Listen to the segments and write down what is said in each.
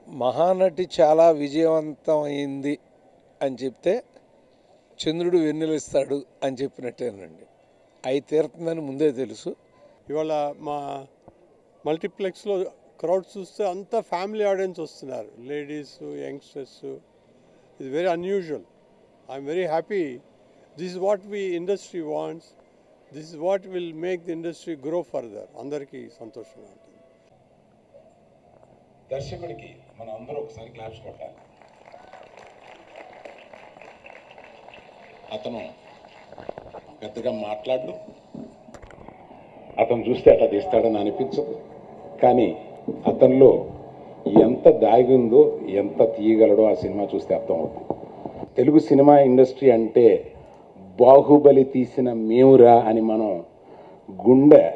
మహానటి చాలా విజయవంతం అయింది అని చెప్తే చంద్రుడు వెన్నెలిస్తాడు అని చెప్పినట్టేనండి అయి తీరుతుందని ముందే తెలుసు ఇవాళ మా మల్టీప్లెక్స్లో క్రౌడ్ చూస్తే అంతా ఫ్యామిలీ ఆడియన్స్ వస్తున్నారు లేడీస్ యంగ్స్టర్స్ ఇది very unusual I'm very happy this is what we industry wants this is what will make the industry grow further అందరికీ సంతోషంగా ఉంటుంది దర్శకుడికి మనం అందరూ ఒకసారి క్లాప్స్ కొట్టాలి అతను పెద్దగా మాట్లాడు అతను చూస్తే అట్లా తీస్తాడని అనిపించదు కానీ అతనిలో ఎంత దాగి ఉందో ఎంత తీయగలడో ఆ సినిమా చూస్తే అర్థమవుతుంది తెలుగు సినిమా ఇండస్ట్రీ అంటే బాహుబలి తీసిన మేమురా అని మనం గుండె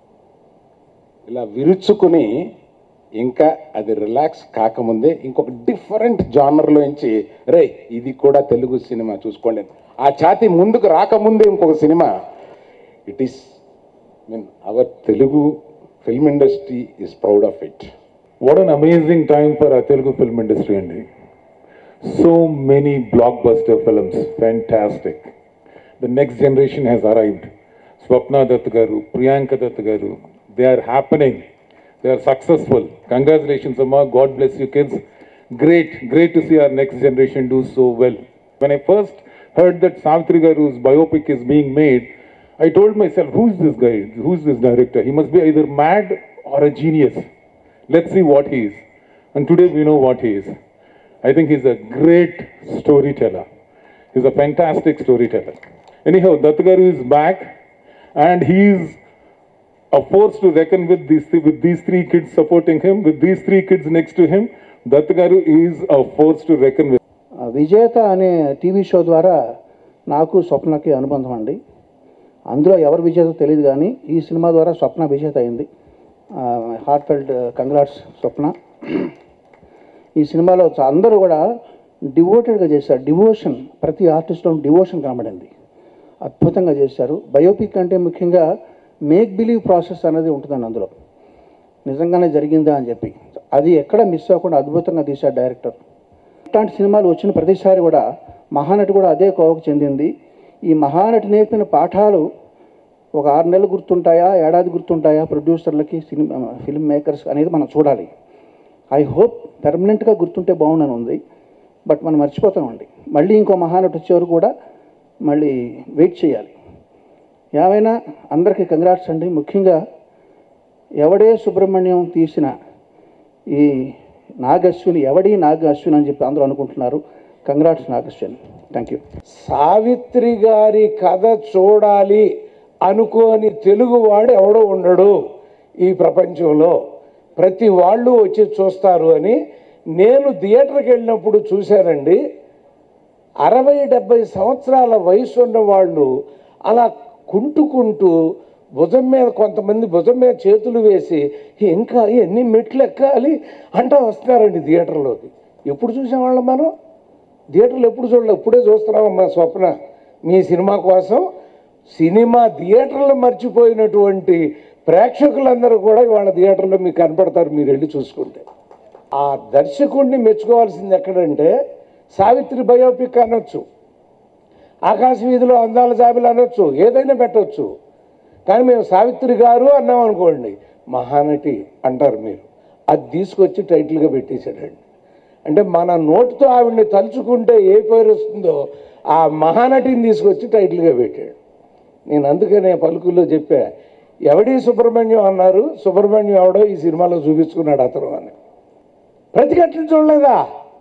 ఇలా విరుచుకుని ఇంకా అది రిలాక్స్ కాకముందే ఇంకొక డిఫరెంట్ జానర్లోంచి రే ఇది కూడా తెలుగు సినిమా చూసుకోండి ఆ ఛాతి ముందుకు రాకముందే ఇంకొక cinema it is mean our Telugu film industry is proud of it What an amazing time for our Telugu film industry, Andy. So many blockbuster films, fantastic. The next generation has arrived. Swapna Dutt garu, Priyanka Dutt garu, they are happening. They are successful. Congratulations, Amma. God bless you, kids. Great, great to see our next generation do so well. When I first heard that Savitri Garu's biopic is being made, I told myself, who's this guy? Who's this director? He must be either mad or a genius. Let's see what he is. And today we know what he is. I think he's a great storyteller. He's a fantastic storyteller. Anyhow, Dattagaru is back and he's a force to reckon with these, with these three kids supporting him, with these three kids next to him. Dattagaru is a force to reckon with. ఆ, విజేత అనే TV show ద్వారా నాకు స్వప్నకి అనుబంధం అండి అందులో ఎవరు విజేత తెలియదు కానీ ఈ సినిమా ద్వారా స్వప్న విజేత అయింది హార్ట్ ఫెల్ట్ కంగ్రాట్స్ స్వప్న ఈ సినిమాలో చ- అందరూ కూడా డివోటెడ్గా చేశారు డివోషన్ ప్రతి ఆర్టిస్ట్లో డివోషన్ కనబడింది అద్భుతంగా చేశారు బయోపిక్ అంటే ముఖ్యంగా మేక్ బిలీవ్ ప్రాసెస్ అనేది ఉంటుందండి అందులో నిజంగానే జరిగిందా అని చెప్పి అది ఎక్కడ మిస్ అవ్వకుండా అద్భుతంగా తీశారు డైరెక్టర్ ఇట్లాంటి సినిమాలు వచ్చిన ప్రతిసారి కూడా మహానటి కూడా అదే కోవకు చెందింది ఈ మహానటి నేర్పిన పాఠాలు ఒక ఆరు నెలలు గుర్తుంటాయా ఏడాది గుర్తుంటాయా ప్రొడ్యూసర్లకి సినిమా ఫిల్మ్ మేకర్స్ అనేది మనం చూడాలి ఐ హోప్ పెర్మనెంట్గా గుర్తుంటే బాగుండని ఉంది బట్ మనం మర్చిపోతామండి మళ్ళీ ఇంకో మహానటి వచ్చే వరకు కూడా మళ్ళీ వెయిట్ చేయాలి ఏమైనా అందరికీ కంగ్రాట్స్ అండి ముఖ్యంగా ఎవడే సుబ్రహ్మణ్యం తీసిన ఈ నాగశ్విని ఎవడి నాగశ్విని అని చెప్పి అందరూ అనుకుంటున్నారు కంగ్రాట్స్ నాగశ్విని థ్యాంక్ యూ సావిత్రి గారి కథ చూడాలి అనుకోని తెలుగువాడు ఎవడో ఉండడు ఈ ప్రపంచంలో ప్రతి వాళ్ళు వచ్చి చూస్తారు అని నేను థియేటర్కి వెళ్ళినప్పుడు చూశానండి అరవై డెబ్బై సంవత్సరాల వయసు ఉన్న వాళ్ళు అలా కుంటుకుంటూ భుజం మీద కొంతమంది భుజం మీద చేతులు వేసి ఇంకా ఎన్ని మెట్లు ఎక్కాలి అంటూ వస్తున్నారండి థియేటర్లోకి ఎప్పుడు చూసేవాళ్ళం మనం థియేటర్లో ఎప్పుడు చూడలేదు ఇప్పుడే చూస్తున్నాం మా స్వప్న మీ సినిమా కోసం సినిమా థియేటర్లో మర్చిపోయినటువంటి ప్రేక్షకులందరూ కూడా ఇవాళ థియేటర్లో మీకు కనపడతారు మీరు వెళ్ళి చూసుకుంటే ఆ దర్శకుడిని మెచ్చుకోవాల్సింది ఎక్కడంటే సావిత్రి బయోపిక్ అనొచ్చు ఆకాశ వీధిలో అందాల జాబిలు అనొచ్చు ఏదైనా పెట్టొచ్చు కానీ మేము సావిత్రి గారు అన్నాం అనుకోండి మహానటి అంటారు మీరు అది తీసుకొచ్చి టైటిల్గా పెట్టేశాడండి అంటే మన నోటితో ఆవిడ్ని తలుచుకుంటే ఏ పేరు వస్తుందో ఆ మహానటిని తీసుకొచ్చి టైటిల్గా పెట్టాడు నేను అందుకనే పలుకుల్లో చెప్పా ఎవడి సుబ్రహ్మణ్యం అన్నారు సుబ్రహ్మణ్యం ఎవడో ఈ సినిమాలో చూపించుకున్నాడు అతను అని ప్రతిఘటన చూడలేదా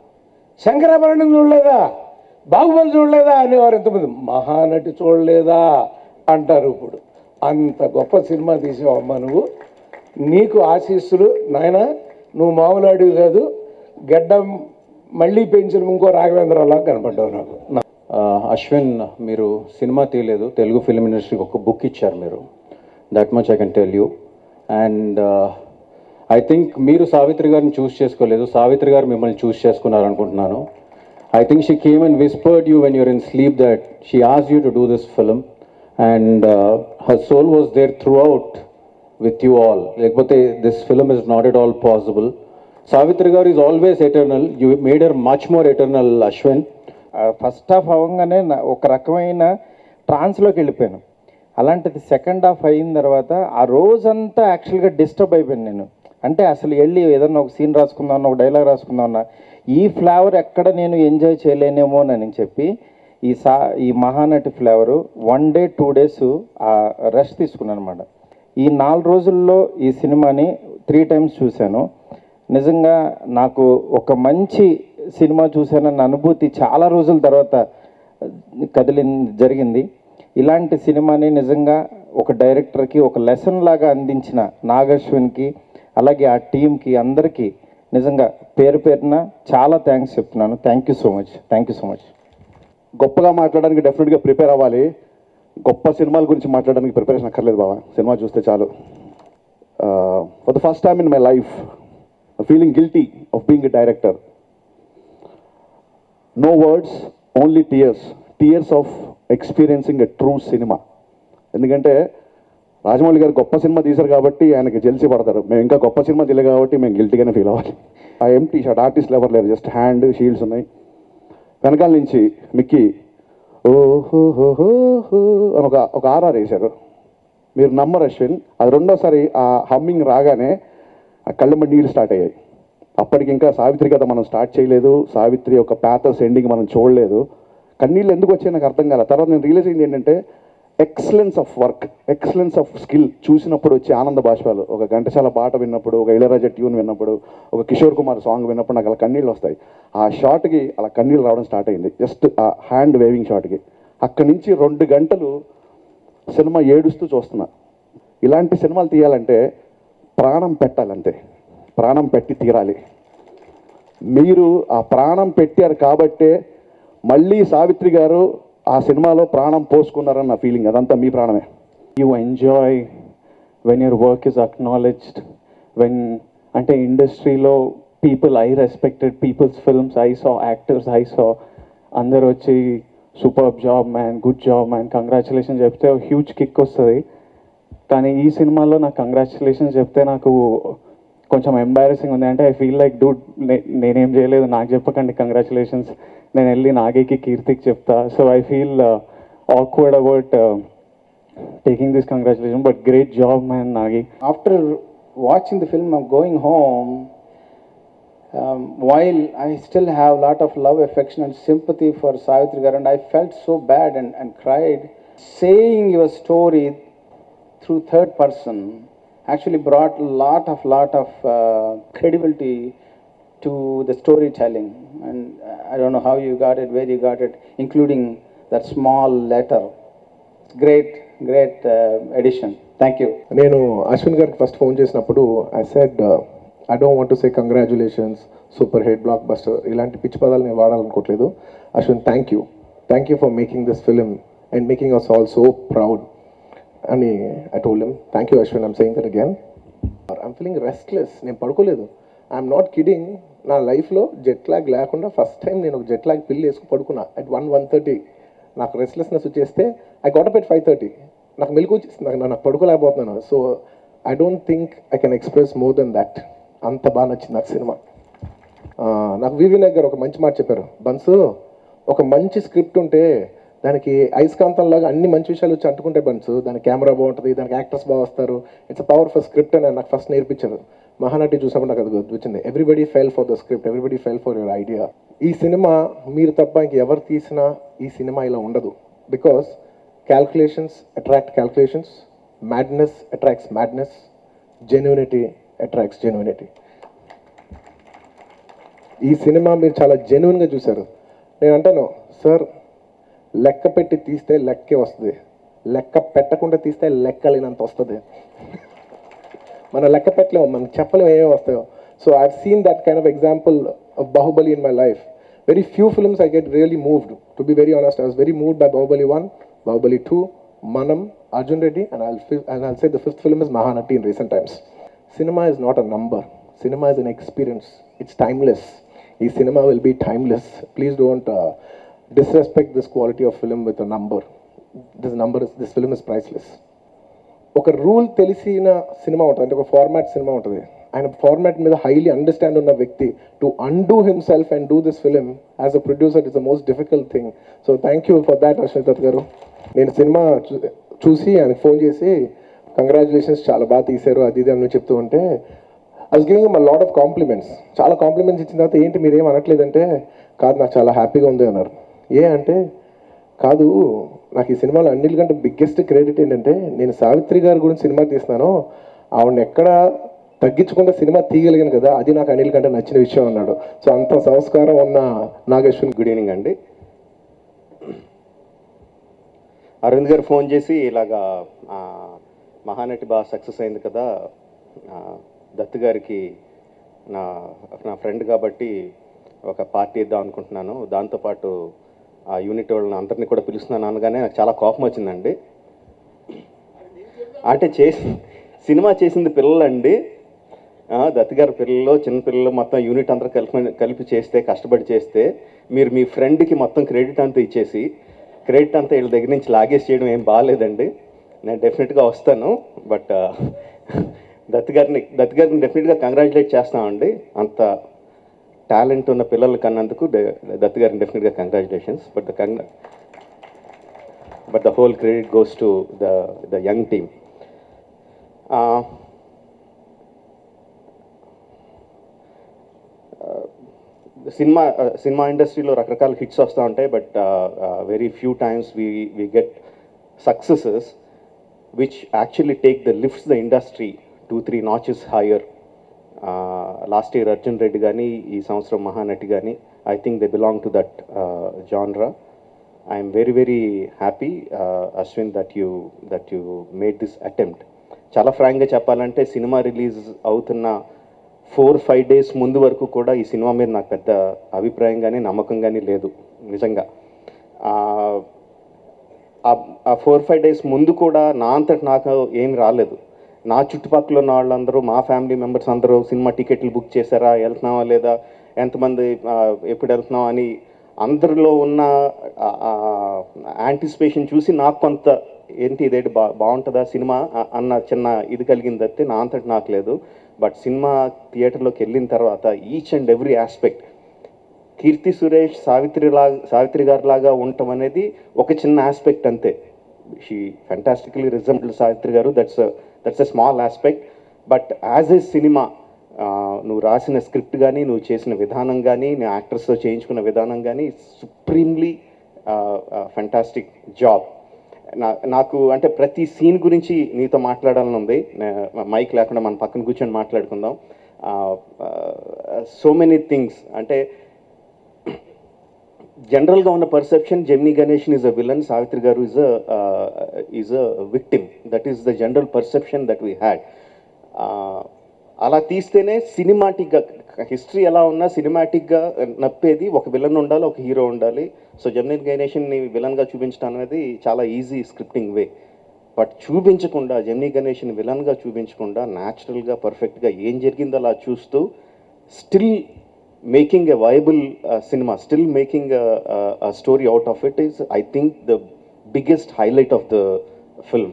శంకరాభరణం చూడలేదా బాహుబలి చూడలేదా అనేవారు ఎంతమంది మహానటి చూడలేదా అంటారు ఇప్పుడు అంత గొప్ప సినిమా తీసావమ్మా నువ్వు నీకు ఆశీస్సులు నాయన నువ్వు మామూలు అడివి కాదు గడ్డం మళ్ళీ పెంచిన ఇంకో రాఘవేంద్రరావు కనపడ్డావు నాకు ఆ, అశ్విన్ మీరు సినిమా తీయలేదు తెలుగు ఫిల్మ్ ఇండస్ట్రీకి ఒక బుక్ ఇచ్చారు మీరు that much I can tell you and I think మీరు సావిత్రి గారిని చూస్ చేసుకోలేదు సావిత్రి గారు మిమ్మల్ని చూస్ చేసుకున్నారు అనుకుంటున్నాను I think she came and whispered you when you're in sleep that she ఆస్ you to do this film and her soul was there throughout with you all లేకపోతే this film is not at all possible Savitri గారు is always eternal you made her much more eternal Ashwin first half అవ్వగానే నా- ఒక రకమైన ట్రాన్స్లోకి వెళ్ళిపోయాను అలాంటిది second half అయిన తర్వాత ఆ రోజంతా యాక్చువల్గా డిస్టర్బ్ అయిపోయాను నేను అంటే అసలు వెళ్ళి ఏదన్నా ఒక సీన్ రాసుకుందాం ఒక డైలాగ్ రాసుకుందాం ఈ ఫ్లేవర్ ఎక్కడ నేను ఎంజాయ్ చేయలేనేమోనని చెప్పి ఈ సా ఈ Mahanati flavour one day two days ఆ రెస్ట్ తీసుకున్నాను అనమాట ఈ నాలుగు రోజుల్లో ఈ సినిమాని త్రీ టైమ్స్ చూశాను నిజంగా నాకు ఒక మంచి సినిమా చూశానన్న అనుభూతి చాలా రోజుల తర్వాత కదిలి జరిగింది ఇలాంటి సినిమాని నిజంగా ఒక డైరెక్టర్కి ఒక లెసన్ లాగా అందించిన నాగశ్విన్కి అలాగే ఆ టీంకి అందరికీ నిజంగా పేరు పేరున చాలా థ్యాంక్స్ చెప్తున్నాను thank you so much thank you so much గొప్పగా మాట్లాడడానికి డెఫినెట్గా ప్రిపేర్ అవ్వాలి గొప్ప సినిమాల గురించి మాట్లాడడానికి ప్రిపరేషన్ అక్కర్లేదు బాబా సినిమా చూస్తే చాలు for the first time in my life feeling guilty of being a director no words only tears tears of experiencing a true cinema ఎందుకంటే రాజమౌళి గారు గొప్ప సినిమా తీశారు కాబట్టి ఆయనకి జెలిసి పడతారు మేము ఇంకా గొప్ప సినిమా తీయలేదు కాబట్టి మేము గిల్టీగానే ఫీల్ అవ్వాలి ఆ ఎంటీ షాట్ ఆర్టిస్ట్లు ఎవరు లేరు జస్ట్ హ్యాండ్ షీల్డ్స్ ఉన్నాయి వెనకాల నుంచి మిక్కి ఓహో అని ఒక ఒక ఆర్ఆర్ వేశారు మీరు నమ్మరు అశ్విన్ అది రెండోసారి ఆ హమ్మింగ్ రాగానే ఆ కళ్ళెంబ నీళ్ళు స్టార్ట్ అయ్యాయి అప్పటికి ఇంకా సావిత్రి కథ మనం స్టార్ట్ చేయలేదు సావిత్రి ఒక ప్యాథర్స్ ఎండింగ్ మనం చూడలేదు కన్నీళ్ళు ఎందుకు వచ్చాయి నాకు అర్థం కాలే తర్వాత నేను రియలైజ్ అయింది ఏంటంటే excellence of work excellence of skill చూసినప్పుడు వచ్చే ఆనంద బాష్పాలు ఒక ఘంటసాల పాట విన్నప్పుడు ఒక ఇళరాజా ట్యూన్ విన్నప్పుడు ఒక కిషోర్ కుమార్ సాంగ్ విన్నప్పుడు నాకు అలా కన్నీళ్ళు వస్తాయి ఆ షాట్కి అలా కన్నీళ్ళు రావడం స్టార్ట్ అయింది జస్ట్ ఆ హ్యాండ్ వేవింగ్ షాట్కి అక్కడి నుంచి రెండు గంటలు సినిమా ఏడుస్తూ చూస్తున్నా ఇలాంటి సినిమాలు తీయాలంటే ప్రాణం పెట్టాలంతే ప్రాణం పెట్టి తీరాలి మీరు ఆ ప్రాణం పెట్టారు కాబట్టే మళ్ళీ సావిత్రి గారు ఆ సినిమాలో ప్రాణం పోసుకున్నారన్న ఫీలింగ్ అదంతా మీ ప్రాణమే you enjoy when your work is acknowledged when అంటే ఇండస్ట్రీలో people I respected peoples films I saw actors I saw అందరు వచ్చి super job man good job man congratulation చెప్తే హ్యూజ్ కిక్ వస్తుంది కానీ ఈ సినిమాలో నాకు కంగ్రాచులేషన్స్ చెప్తే నాకు కొంచెం ఎంబారసింగ్ ఉంది అంటే ఐ ఫీల్ లైక్ డూడ్ నేనేం చేయలేదు నాకు చెప్పకండి కంగ్రాచులేషన్స్ నేను వెళ్ళి నాగేకి కీర్తికి చెప్తా so I feel awkward about taking this congratulations but great job man nagi after watching the film, I'm going home. Um, while I still have a lot of love, affection, and sympathy for Savitri Garu, and I felt so bad and, and cried. Saying your story through third person actually brought a lot of lot of uh, credibility to the storytelling. And I don't know how you got it, where you got it, including that small letter. Great, great uh, addition. Thank you. నేను అశ్విన్ గారికి first phone చేసినప్పుడు I said I don't want to say congratulations super hit blockbuster ఇలాంటి పిచ్చి పదాలు నేను వాడాలనుకోవట్లేదు Ashwin thank you thank you for making this film and making us all so proud అని I told him thank you Ashwin I'm saying that again I'm feeling restless నేను పడుకోలేదు I'm not kidding నా లైఫ్లో జెట్ లాగ్ లేకుండా first time నేను ఒక jet lag పిల్లి వేసుకుని పడుకున్నా అట్ వన్ వన్ థర్టీ నాకు రెస్ట్లెస్నెస్ వచ్చేస్తే I got up at five thirty నాకు మెలకు వచ్చేసింది నాకు నాకు పడుకోలేకపోతున్నాను so I don't think I can express more than that అంత బాగా నచ్చింది నాకు సినిమా ఆ, నాకు వివి నాయక్ గారు ఒక మంచి మాట చెప్పారు బన్సు ఒక మంచి స్క్రిప్ట్ ఉంటే దానికి అయస్కాంతంలాగా అన్ని మంచి విషయాలు వచ్చి అంటుకుంటే బన్స్ దాని కెమెరా బాగుంటుంది దానికి యాక్టర్స్ బాగా వస్తారు ఇట్స్ అ పవర్ఫుల్ స్క్రిప్ట్ అని నాకు ఫస్ట్ నేర్పించారు మహానటి చూసినప్పుడు నాకు అది గుర్తొచ్చింది everybody fell for the script everybody fell for your idea ఈ సినిమా మీరు తప్ప ఇంక ఎవరు తీసినా ఈ సినిమా ఇలా ఉండదు because calculations attract calculations madness attracts madness genuinity attracts genuinity ఈ సినిమా మీరు చాలా జెన్యున్గా చూశారు నేను అంటాను సార్ లెక్క పెట్టి తీస్తే లెక్కే వస్తుంది లెక్క పెట్టకుండా తీస్తే లెక్కలేనంత వస్తుంది మన లెక్క పెట్టలేము మనం చెప్పలేము ఏమేమి వస్తాయో so I seen that kind of example of Baahubali in my life very few films I get really moved to be very honest I was very moved by Baahubali one Baahubali two మనం Arjun Reddy and I'll and I'll say the fifth film is Mahanati in recent times cinema is not a number cinema is an experience it's timeless ఈ cinema will be timeless please don't disrespect this quality of film with a number this number is this film is priceless ఒక rule తెలిసిన cinema ఉంటుంది అంటే ఒక format cinema ఉంటుంది ఆయన format మీద highly understand ఉన్న వ్యక్తి to undo himself and do this film as a producer is the most difficult thing so thank you for that Ashwini Dutt garu నేను సినిమా చూ- చూసి ఆయనకు ఫోన్ చేసి కంగ్రాచులేషన్స్ చాలా బాగా తీశారు అది ఇది అని చెప్తూ ఉంటే I was giving my lot of compliments చాలా కాంప్లిమెంట్స్ ఇచ్చిన తర్వాత ఏంటి మీరు ఏం అనట్లేదంటే కాదు నాకు చాలా హ్యాపీగా ఉంది అన్నారు ఏ అంటే కాదు నాకు ఈ సినిమాలో అన్నిటికంటే బిగ్గెస్ట్ క్రెడిట్ ఏంటంటే నేను సావిత్రి గారి గురించి సినిమా తీస్తున్నాను ఆవిడని ఎక్కడ తగ్గించకుండా సినిమా తీయగలిగాను కదా అది నాకు అనిల్ కంటే నచ్చిన విషయం అన్నాడు సో అంత సంస్కారం ఉన్న నాగేశ్వన్ గుడ్ ఈవినింగ్ అండి అరవింద్ గారు ఫోన్ చేసి ఇలాగా ఆ, మహానటి బాగా సక్సెస్ అయింది కదా ఆ, దత్ గారికి నా నా ఫ్రెండ్ కాబట్టి ఒక పార్టీ ఇద్దాం అనుకుంటున్నాను దాంతోపాటు ఆ యూనిట్ వాళ్ళని అందరినీ కూడా పిలుస్తున్నాను అనగానే నాకు చాలా కోపం వచ్చిందండి అంటే చేసి సినిమా చేసింది పిల్లలండి ఆ, దత్ గారి పిల్లలు చిన్న పిల్లలు మొత్తం యూనిట్ అందరూ కలిపి కలిపి చేస్తే కష్టపడి చేస్తే మీరు మీ ఫ్రెండ్కి మొత్తం క్రెడిట్ అంతా ఇచ్చేసి క్రెడిట్ అంతా వీళ్ళ దగ్గర నుంచి లాగేసి చేయడం ఏం బాగాలేదండి నేను డెఫినెట్గా వస్తాను బట్ దత్ గారిని దత్ గారిని డెఫినెట్గా కంగ్రాచులేట్ చేస్తామండి అంత టాలెంట్ ఉన్న పిల్లలు కన్నందుకు డ- దత్ గారిని డెఫినెట్గా కంగ్రాచులేషన్స్ బట్ ద కంగ్రా but the whole credit goes to the the young team cinema cinema ఇండస్ట్రీలో రకరకాల హిట్స్ వస్తూ ఉంటాయి but very few times we we get successes which actually take the lifts the industry two three notches higher last year Arjun Reddy కానీ ఈ సంవత్సరం మహానటి కానీ I think they belong to that genre I'm very very happy Ashwin that you that you made this attempt చాలా ఫ్రాంక్గా చెప్పాలంటే cinema release అవుతున్న four five days ముందు వరకు కూడా ఈ సినిమా మీద నాకు పెద్ద అభిప్రాయం కానీ నమ్మకం కానీ లేదు నిజంగా ఆ, ఆ ఫోర్ ఫైవ్ డేస్ ముందు కూడా నా అంతటి నాకు ఏం రాలేదు నా చుట్టుపక్కల ఉన్న వాళ్ళందరూ మా ఫ్యామిలీ మెంబర్స్ అందరూ సినిమా టికెట్లు బుక్ చేశారా వెళ్తున్నావా లేదా ఎంతమంది ఆ, ఎప్పుడు వెళ్తున్నాం అని అందరిలో ఉన్న యాంటిసిపేషన్ చూసి నాకు కొంత ఏంటి ఇదేంటి బా బాగుంటుందా సినిమా అ- అన్న చిన్న ఇది కలిగింది తప్పితే నా అంతటి నాకు లేదు బట్ సినిమా థియేటర్లోకి వెళ్ళిన తర్వాత each and every aspect Keerthy Suresh Savitri లాగా సావిత్రి గారి లాగా ఉండటం అనేది ఒక చిన్న ఆస్పెక్ట్ అంతే షీ ఫెంటాస్టికలీ రిజంబుల్ సావిత్రి గారు that's that's a small aspect but as a cinema నువ్వు రాసిన స్క్రిప్ట్ కానీ నువ్వు చేసిన విధానం కానీ నీ యాక్టర్స్తో చేయించుకున్న విధానం కానీ సుప్రీంలీ ఫెంటాస్టిక్ జాబ్ నా నాకు అంటే ప్రతి సీన్ గురించి నీతో మాట్లాడాలని ఉంది మైక్ లేకుండా మన పక్కన కూర్చొని మాట్లాడుకుందాం సో మెనీ థింగ్స్ అంటే జనరల్గా ఉన్న perception Gemini Ganesan is a villain Savitri గారు is is a victim that is the general perception that we had అలా తీస్తేనే సినిమాటిక్గా హిస్టరీ ఎలా ఉన్నా సినిమాటిక్గా నప్పేది ఒక విలన్ ఉండాలి ఒక హీరో ఉండాలి సో జెమినీ గణేషన్ని విలన్గా చూపించడం అనేది చాలా ఈజీ స్క్రిప్టింగ్ వే బట్ చూపించకుండా జెమినీ గణేష్ని విలన్గా చూపించకుండా న్యాచురల్గా పర్ఫెక్ట్గా ఏం జరిగిందో అలా చూస్తూ still making a viable cinema still making story out of it is I think the biggest highlight of the film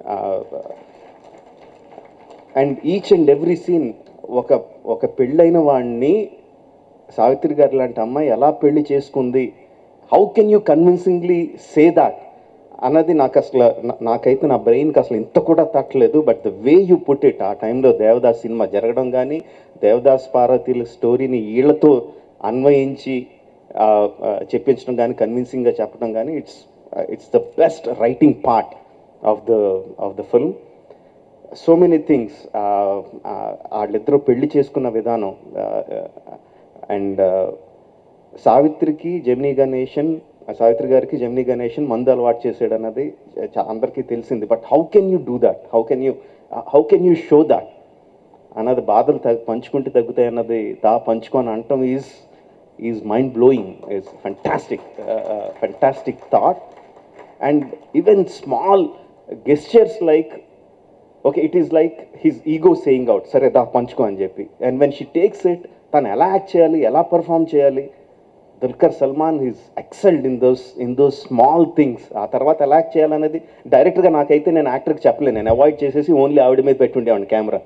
and each and every scene ఒక ఒక పెళ్ళైన వాడిని సావిత్రి గారు లాంటి అమ్మాయి ఎలా పెళ్లి చేసుకుంది how can you convincingly say that అన్నది నాకు అసలు నా- నాకైతే నా బ్రెయిన్కి అసలు ఇంత కూడా తట్టలేదు but the way you put it ఆ టైంలో దేవదాస్ సినిమా జరగడం కానీ దేవదాస్ పార్వతీల స్టోరీని వీళ్ళతో అన్వయించి ఆ, ఆ, చెప్పించడం కానీ కన్విన్సింగ్గా చెప్పడం కానీ it's it's the best writing part of the of the film so many things వాళ్ళిద్దరూ పెళ్లి చేసుకున్న విధానం అండ్ సావిత్రికి జమినీ గణేషన్ సావిత్రి గారికి జమినీ గణేషన్ మందు అలవాటు చేసాడు అన్నది చా- అందరికీ తెలిసింది but how can you do that how can you how can you show that అన్నది బాధలు తగ్గ పంచుకుంటే తగ్గుతాయి అన్నది దా పంచుకొని అంటాం is is mind blowing is fantastic fantastic thought and even small gestures like okay it is like his ego saying out సరే దా పంచుకో అని చెప్పి and when she takes it తను ఎలా యాక్ట్ చేయాలి ఎలా పర్ఫామ్ చేయాలి Dulquer Salmaan is excelled in those in those small things ఆ తర్వాత ఎలా యాక్ట్ చేయాలనేది డైరెక్ట్గా నాకైతే నేను యాక్టర్కి చెప్పలేను నేను అవాయిడ్ చేసేసి ఓన్లీ ఆవిడ మీద పెట్టుండేవాడిని కెమెరా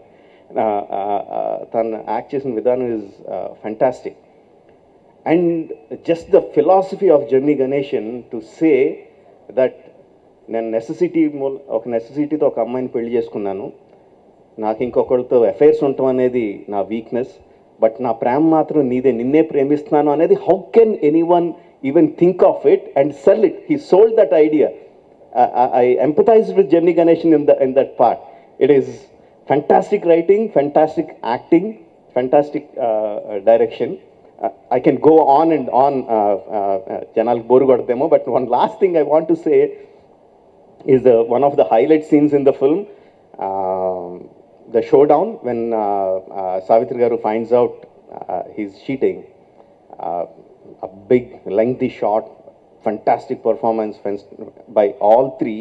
తను యాక్ట్ చేసిన విధానం is fantastic and just the philosophy of Gemini Ganesan to say that నేను నెససిటీ మూల ఒక నెససిటీతో ఒక అమ్మాయిని పెళ్లి చేసుకున్నాను నాకు ఇంకొకరితో అఫైర్స్ ఉండటం అనేది నా వీక్నెస్ బట్ నా ప్రేమ మాత్రం నీదే నిన్నే ప్రేమిస్తున్నాను అనేది how can anyone even think of it and sell it he sold that idea I empathize with Gemini Ganesan in the in that part it is fantastic writing, fantastic acting, fantastic uh, uh, direction. Uh, I can go on and on, Janal Borugodemo, but one last thing I want to say is the, one of the highlight scenes in the film, um, the showdown when uh, uh, Savitri Garu finds out uh, he's cheating. Uh, a big, lengthy shot, fantastic performance by all three.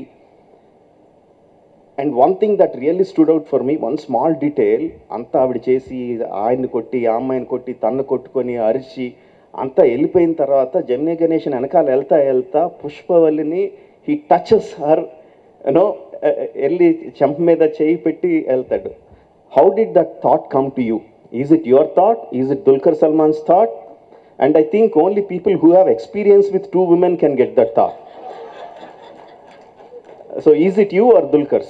And one thing that really stood out for me one small detail అంతా ఆవిడ చేసి ఆయన్ని కొట్టి ఆ అమ్మాయిని కొట్టి తన్ను కొట్టుకొని అరిచి అంతా వెళ్ళిపోయిన తర్వాత జమినీ గణేషన్ వెనకాల వెళ్తా వెళ్తా పుష్పవల్లిని హీ టచెస్ హర్ యూనో వెళ్ళి చెంప మీద చేయి పెట్టి వెళ్తాడు how did that thought come to you is it your thought is it Dulquer Salmaan's thought and I think only people who have experience with two women can get that thought so is it you are Dulquer's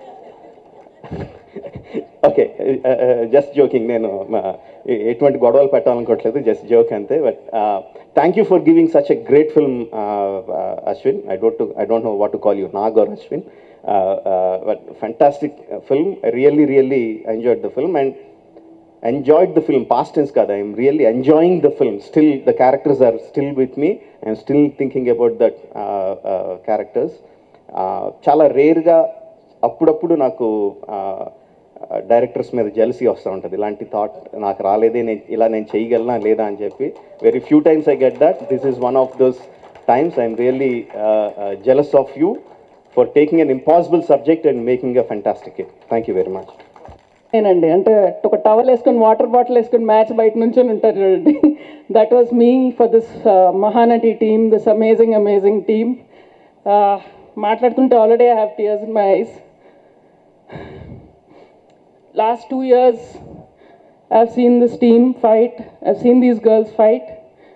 okay just joking నేను ఎటువంటి గొడవలు పెట్టాలనుకోవట్లేదు just joke అంతే but thank you for giving such a great film Ashwin I don't I don't know what to call you Nag or Ashwin but fantastic film really really enjoyed the film and enjoyed the film past tense kada i'm really enjoying the film still the characters are still with me i'm still thinking about that uh, uh, characters చాలా రేర్గా అప్పుడప్పుడు నాకు directors మీద jealousy వస్తూ ఉంటుంది ఇలాంటి thought నాకు రాలేదే నేను ఇలా నేను చేయగలనా లేదా అని చెప్పి very few times I get that this is one of those times I'm really jealous of you for taking an impossible subject and making a fantastic it thank you very much నేనండి అంటే ఒక towel వేసుకొని water bottle వేసుకొని match బయట నుంచి ఉంటారు చూడండి that was me for this Mahanati team this amazing amazing team మాట్లాడుతుంటే already I have tears in my eyes last two years I have seen this team fight I have seen these girls fight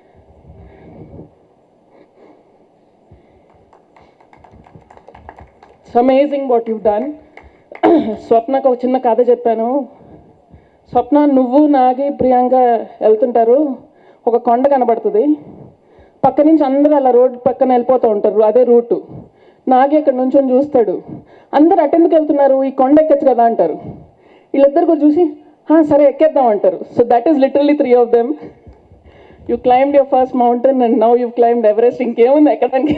it's amazing what you done స్వప్నకు ఒక చిన్న కథ చెప్పాను స్వప్న నువ్వు నాగి ప్రియాంక వెళ్తుంటారు ఒక కొండ కనబడుతుంది పక్క నుంచి అందరూ అలా రోడ్ పక్కన వెళ్ళిపోతూ ఉంటారు అదే రూటు నాగి అక్కడ నుంచొని చూస్తాడు అందరు అటెందుకు వెళ్తున్నారు ఈ కొండ ఎక్కచ్చు కదా అంటారు వీళ్ళిద్దరు కూడా చూసి సరే ఎక్కేద్దాం అంటారు so that is literally three of them you climbed your first mountain and now you climbed Everest ఇంకేముంది ఎక్కడానికి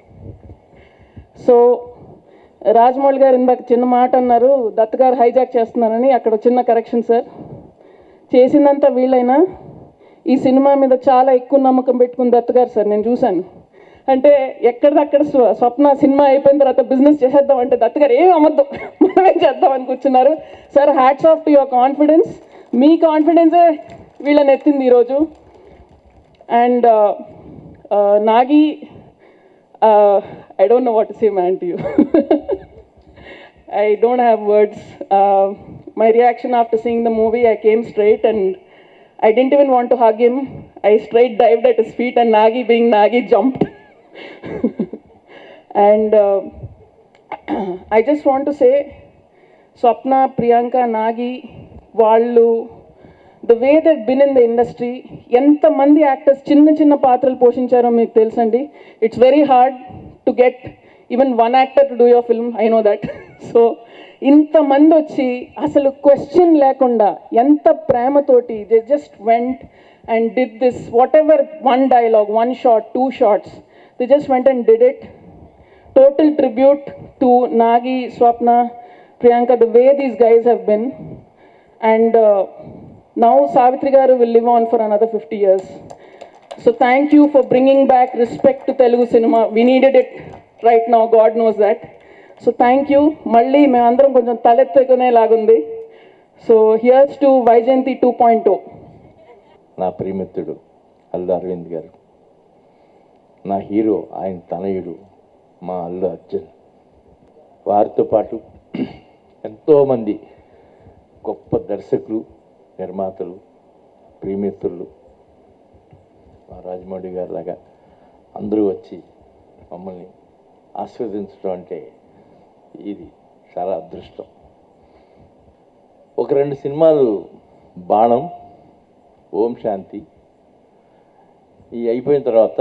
సో రాజమౌళి గారు ఇందాక చిన్న మాట అన్నారు దత్ గారు హైజాక్ చేస్తున్నారని అక్కడ చిన్న కరెక్షన్ సార్ చేసిందంతా వీళ్ళైనా ఈ సినిమా మీద చాలా ఎక్కువ నమ్మకం పెట్టుకుని దత్ గారు సార్ నేను చూశాను అంటే ఎక్కడిదక్కడ స్వ- స్వప్న సినిమా అయిపోయిన తర్వాత బిజినెస్ చేసేద్దాం అంటే దత్ గారు ఏం అమ్మద్దు మనమే చేద్దామని కూర్చున్నారు sir hats off to your confidence మీ కాన్ఫిడెన్సే వీళ్ళని ఎత్తింది ఈరోజు and Nagi uh, I don't know what to say, man, to you. I don't have words. Uh, my reaction after seeing the movie, I came straight and I didn't even want to hug him. I straight dived at his feet, and Nagi, being Nagi, jumped. and uh, I just want to say, Swapna, Priyanka, Nagi, వాళ్ళు the way that been in the industry ఎంతమంది actors చిన్న చిన్న పాత్రలు పోషించారో మీకు తెలుసండి it's very hard to get even one actor to do your film I know that so ఇంతమంది వచ్చి అసలు క్వశ్చన్ లేకుండా ఎంత ప్రేమతోటి they just went and did this whatever one dialogue one shot two shorts they just went and did it total tribute to Nagi, Swapna, Priyanka, the way these guys have been. And uh, now Savitri Garu will live on for another 50 years. So thank you for bringing back respect to Telugu cinema. We needed it right now, God knows that. So thank you. మళ్ళీ మేమందరం కొంచెం తలెత్తుకునేలాగుంది so here's to Vyjayanthi too point two నా ప్రియమిత్రుడు అల్లు అరవింద్ గారు నా hero ఆయన తనయుడు మా అల్లు అర్జున్ వారితో పాటు ఎంతోమంది గొప్ప దర్శకులు నిర్మాతలు ప్రియమిత్రులు మా రాజమౌళి గారి లాగా అందరూ వచ్చి మమ్మల్ని ఆస్వాదించడం అంటే ఇది చాలా అదృష్టం ఒక రెండు సినిమాలు బాణం ఓం శాంతి ఈ అయిపోయిన తర్వాత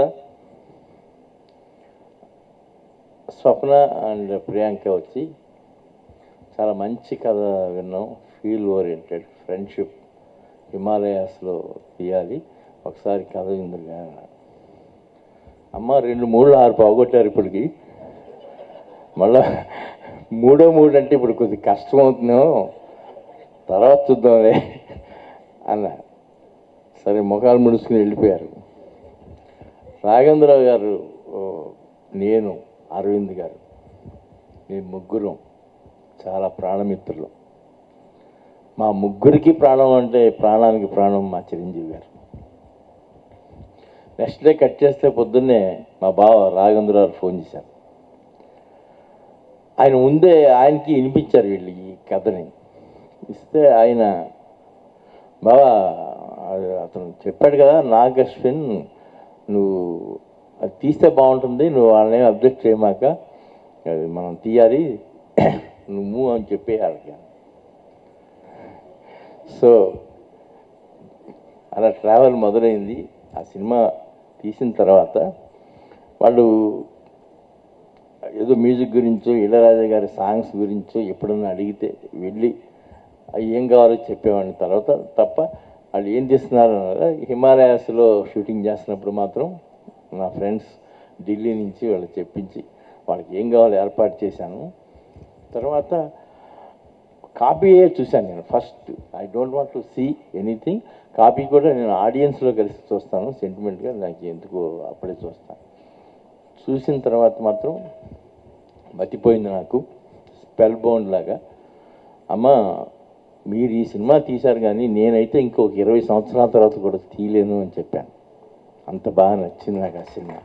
స్వప్న అండ్ ప్రియాంక వచ్చి చాలా మంచి కథ విన్నాం ఫీల్ ఓరియంటెడ్ ఫ్రెండ్షిప్ హిమాలయాస్లో తీయాలి ఒకసారి కథ ఇందుగా అమ్మ రెండు మూడు ఆరు పోగొట్టారు ఇప్పటికి మళ్ళా మూడో మూడు అంటే ఇప్పుడు కొద్ది కష్టం అవుతుందేమో తర్వాత చూద్దాంలే అన్న సరే ముఖాలు ముడుచుకుని వెళ్ళిపోయారు రాఘేంద్రరావు గారు ఓ, నేను అరవింద్ గారు మీ ముగ్గురం చాలా ప్రాణమిత్రులు మా ముగ్గురికి ప్రాణం అంటే ప్రాణానికి ప్రాణం మా చిరంజీవి గారు నెక్స్ట్ డే కట్ చేస్తే పొద్దున్నే మా బావ రాఘేంద్రరావు ఫోన్ చేశారు ఆయన ముందే ఆయనకి వినిపించారు వీళ్ళు ఈ కథని ఇస్తే ఆయన బావా అది అతను చెప్పాడు కదా నాగ్ అశ్విన్ నువ్వు అది తీస్తే బాగుంటుంది నువ్వు వాళ్ళని అబ్జెక్ట్ చేయమాక అది మనం తీయాలి నువ్వు అని చెప్పేయాలి సో అలా ట్రావెల్ మొదలైంది ఆ సినిమా తీసిన తర్వాత వాళ్ళు ఏదో మ్యూజిక్ గురించో ఇళరాజా గారి సాంగ్స్ గురించో ఎప్పుడన్నా అడిగితే వెళ్ళి అవి ఏం కావాలో చెప్పేవాడిని తర్వాత తప్ప వాళ్ళు ఏం చేస్తున్నారు అన్నారా హిమాలయాస్లో షూటింగ్ చేస్తున్నప్పుడు మాత్రం నా ఫ్రెండ్స్ ఢిల్లీ నుంచి వాళ్ళు చెప్పించి వాళ్ళకి ఏం కావాలో ఏర్పాటు చేశాను తర్వాత కాపీయే చూశాను నేను first I don't want to see anything copy కూడా నేను ఆడియన్స్లో కలిసి చూస్తాను సెంటిమెంట్గా నాకు ఎందుకు అప్పుడే చూస్తాను చూసిన తర్వాత మాత్రం మతిపోయింది నాకు స్పెల్ బౌండ్ లాగా అమ్మ మీరు ఈ సినిమా తీశారు కానీ నేనైతే ఇంకొక ఇరవై సంవత్సరాల తర్వాత కూడా తీయలేను అని చెప్పాను అంత బాగా నచ్చింది నాకు ఆ సినిమా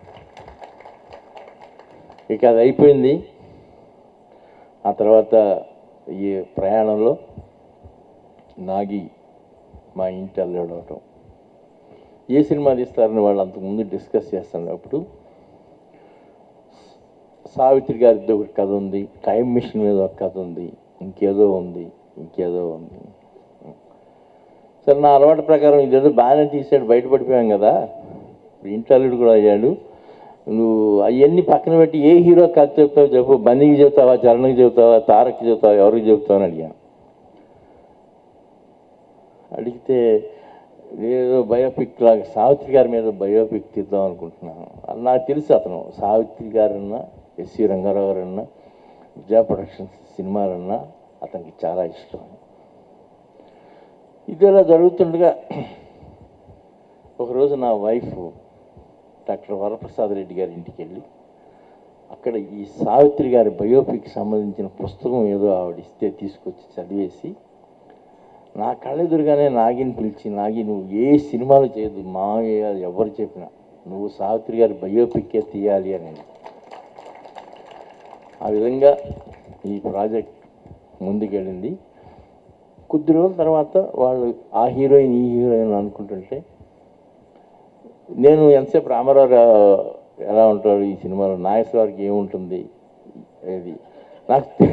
ఇక అది అయిపోయింది ఆ తర్వాత ఈ ప్రయాణంలో నాగి మా ఇంటి అల్లడవటం ఏ సినిమా తీస్తారని వాళ్ళు అంతకుముందు డిస్కస్ చేస్తున్నప్పుడు సావిత్రి గారితో ఒక కథ ఉంది టైం మిషన్ మీద ఒక కథ ఉంది ఇంకేదో ఉంది ఇంకేదో ఉంది సరే నా అలవాటు ప్రకారం ఇదేదో బాగానే తీసాడు బయటపడిపోయాం కదా ఇప్పుడు ఇంటి అల్లుడు కూడా అయ్యాడు నువ్వు అవన్నీ పక్కన పెట్టి ఏ హీరో కథ చెప్తావు చెప్పు బందీకి చెప్తావా చరణ్కి చెప్తావా తారక్కి చెప్తావా ఎవరికి చెప్తావు అని అడిగాను అడిగితే ఏదో బయోపిక్ లాగా సావిత్రి గారి మీద బయోపిక్ తీద్దాం అనుకుంటున్నాను అది నాకు తెలుసు అతను సావిత్రి గారన్నా ఎస్వి రంగారావు గారన్నా విజయ ప్రొడక్షన్స్ సినిమాలన్నా అతనికి చాలా ఇష్టం ఇదేలా జరుగుతుండగా ఒకరోజు నా వైఫ్ డాక్టర్ వరప్రసాద్ రెడ్డి గారి ఇంటికి వెళ్ళి అక్కడ ఈ సావిత్రి గారి బయోపిక్ సంబంధించిన పుస్తకం ఏదో ఆవిడ ఇస్తే తీసుకొచ్చి చదివేసి నా కళ్ళెదురుగానే నాగిని పిలిచి నాగి నువ్వు ఏ సినిమాలు చేయదు మా ఎవరు చెప్పినా నువ్వు సావిత్రి గారి బయోపిక్కే తీయాలి అని ఆ విధంగా ఈ ప్రాజెక్ట్ ముందుకెళ్ళింది కొద్ది రోజుల తర్వాత వాళ్ళు ఆ హీరోయిన్ ఈ హీరోయిన్ అనుకుంటుంటే నేను ఎంతసేపు రామారావు గా- ఎలా ఉంటాడు ఈ సినిమాలో నాగేశ్వరరావుకి ఏముంటుంది ఇది నాకు తె-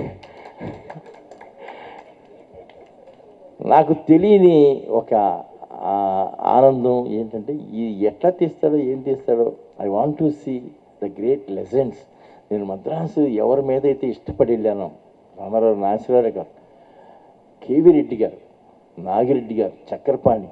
నాకు తెలియని ఒక ఆ, ఆనందం ఏంటంటే ఇది ఎట్లా తీస్తాడో ఏం తీస్తాడో I want to see the great legends నేను మద్రాసు ఎవరి మీద అయితే ఇష్టపడి వెళ్ళానో రామారావు నాగేశ్వరరావు గారు కేవీ రెడ్డి గారు నాగిరెడ్డి గారు చక్రపాణి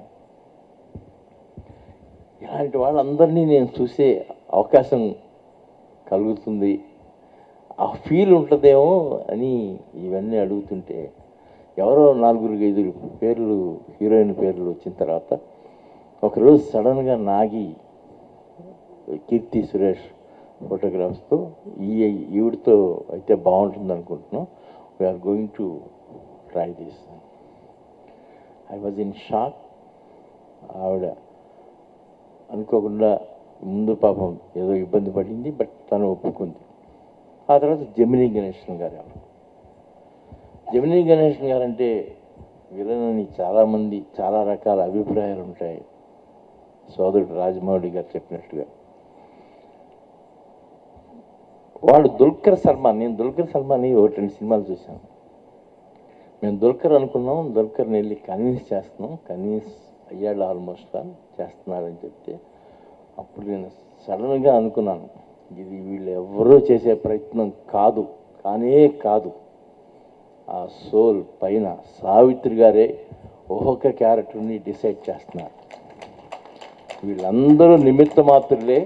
ఇలాంటి వాళ్ళందరినీ నేను చూసే అవకాశం కలుగుతుంది ఆ ఫీల్ ఉంటుందేమో అని ఇవన్నీ అడుగుతుంటే ఎవరో నలుగురు ఐదుగురు పేర్లు హీరోయిన్ పేర్లు వచ్చిన తర్వాత ఒకరోజు సడన్గా నాగి కీర్తి సురేష్ ఫోటోగ్రాఫ్స్తో ఈ ఈవిడితో అయితే బాగుంటుంది అనుకుంటున్నాం we're going to try this I was in shock ఆవిడ అనుకోకుండా ముందు పాపం ఏదో ఇబ్బంది పడింది బట్ తను ఒప్పుకుంది ఆ తర్వాత జమినీ గణేషన్ గారు ఆవిడ. జమినీ గణేషన్ గారు అంటే విలనని చాలామంది చాలా రకాల అభిప్రాయాలు ఉంటాయి సోదరుడు రాజమౌళి గారు చెప్పినట్టుగా వాడు దుల్కర్ సల్మాన్ నేను దుల్కర్ సల్మాన్ ఒకటి రెండు సినిమాలు చూశాను మేము దుల్కర్ అనుకున్నాం దుల్కర్ని వెళ్ళి కన్విన్స్ చేస్తున్నాం కన్విన్స్ అయ్యాడు ఆల్మోస్ట్ చేస్తున్నాడని చెప్తే అప్పుడు నేను సడన్గా అనుకున్నాను ఇది వీళ్ళు ఎవరూ చేసే ప్రయత్నం కాదు కానే కాదు ఆ సోల్ పైన సావిత్రి గారే ఒక్కొక్క క్యారెక్టర్ని డిసైడ్ చేస్తున్నారు వీళ్ళందరూ నిమిత్త మాత్రులే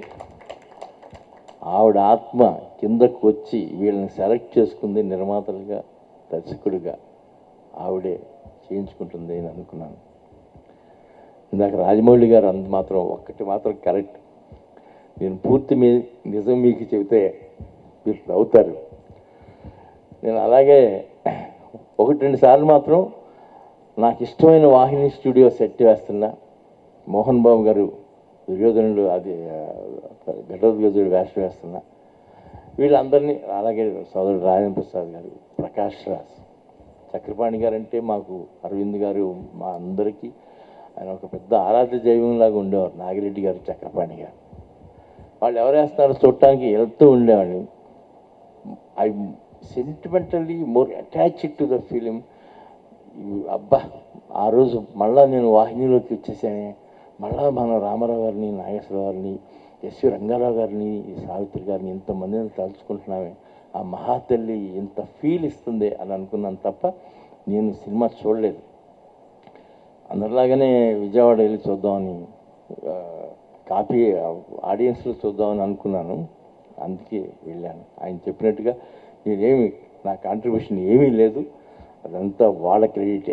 ఆవిడ ఆత్మ కిందకు వచ్చి వీళ్ళని సెలెక్ట్ చేసుకుంది నిర్మాతలుగా దర్శకుడిగా ఆవిడే చేయించుకుంటుంది అని అనుకున్నాను ఇందాక రాజమౌళి గారు అంత మాత్రం ఒక్కటి మాత్రం కరెక్ట్ నేను పూర్తి మీ నిజం మీకు చెబితే మీరు నవ్వుతారు నేను అలాగే ఒకటి రెండు సార్లు మాత్రం నాకు ఇష్టమైన వాహిని స్టూడియో సెట్ వేస్తున్నా మోహన్ బాబు గారు దుర్యోధనుడు అది ఘటోద్గజుడు వేషం వేస్తున్నా వీళ్ళందరినీ అలాగే సోదరుడు రాజేంద్ర ప్రసాద్ గారు ప్రకాష్ రాజ్ చక్రపాణి గారు అంటే మాకు అరవింద్ గారు మా అందరికీ ఆయన ఒక పెద్ద ఆరాధ్య దైవంలాగా ఉండేవారు నాగిరెడ్డి గారు చక్రపాణి గారు వాళ్ళు ఎవరు వేస్తున్నారో చూడటానికి వెళ్తూ ఉండేవాడిని I sentimentally more attached to the film అబ్బా ఆ రోజు మళ్ళా నేను వాహినిలోకి వచ్చేసానే మళ్ళా మన రామారావు గారిని నాగేశ్వరరావు గారిని ఎస్వి రంగారావు గారిని ఈ సావిత్రి గారిని ఇంతమందిని తలుచుకుంటున్నామే ఆ మహాతల్లి ఇంత ఫీల్ ఇస్తుంది అని అనుకున్నాను తప్ప నేను సినిమా చూడలేదు అందరిలాగానే విజయవాడ వెళ్ళి చూద్దామని ఆ, కాపీ ఆడియన్స్లో చూద్దామని అనుకున్నాను అందుకే వెళ్ళాను ఆయన చెప్పినట్టుగా నేనేమి నా కాంట్రిబ్యూషన్ ఏమీ లేదు అదంతా వాళ్ళ క్రెడిటే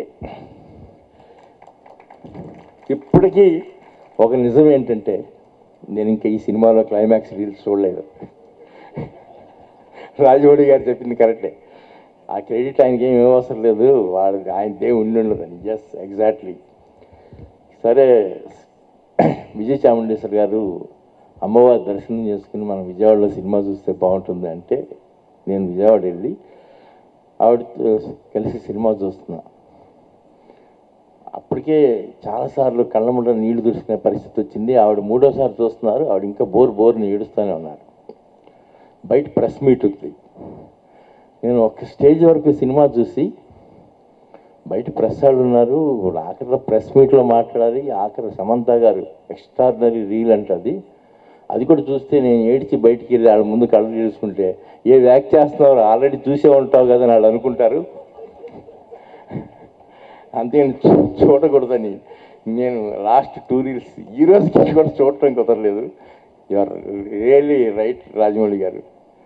ఇప్పటికీ ఒక నిజం ఏంటంటే నేను ఇంకా ఈ సినిమాలో క్లైమాక్స్ రీల్స్ చూడలేదు రాజమౌళి గారు చెప్పింది కరెక్టే ఆ క్రెడిట్ ఆయనకి ఏమి అవసరం లేదు వాడు ఆయనదే ఉండి ఉండదని ఎస్ ఎగ్జాక్ట్లీ సరే విజయ్ చాముండేశ్వర్ గారు అమ్మవారి దర్శనం చేసుకుని మనం విజయవాడలో సినిమా చూస్తే బాగుంటుంది అంటే నేను విజయవాడ వెళ్ళి ఆవిడతో కలిసి సినిమా చూస్తున్నా అప్పటికే చాలాసార్లు కళ్ళ ముండ నీళ్లు దుడుచుకునే పరిస్థితి వచ్చింది ఆవిడ మూడోసారి చూస్తున్నారు ఆవిడ ఇంకా బోర్ బోర్ని ఏడుస్తూనే ఉన్నారు బయట ప్రెస్ మీట్ ఉంది నేను ఒక స్టేజ్ వరకు సినిమా చూసి బయట ప్రెస్ వాళ్ళు ఉన్నారు ఇప్పుడు ఆఖరిలో ప్రెస్ మీట్లో మాట్లాడాలి ఆఖరి సమంత గారు ఎక్స్ట్రాడినరీ రీల్ అంటది అది కూడా చూస్తే నేను ఏడిచి బయటికి వెళ్ళి వాళ్ళ ముందు కళ్ళు చూసుకుంటే ఏ వ్యాక్ చేస్తున్నావు ఆల్రెడీ చూసే ఉంటావు కదా అని వాళ్ళు అనుకుంటారు అంతేగాని చూ- చూడకూడదని నేను లాస్ట్ టూ రీల్స్ ఈ రోజుకి కూడా చూడటం కుదరలేదు యువర్ రియల్లీ రైట్ రాజమౌళి గారు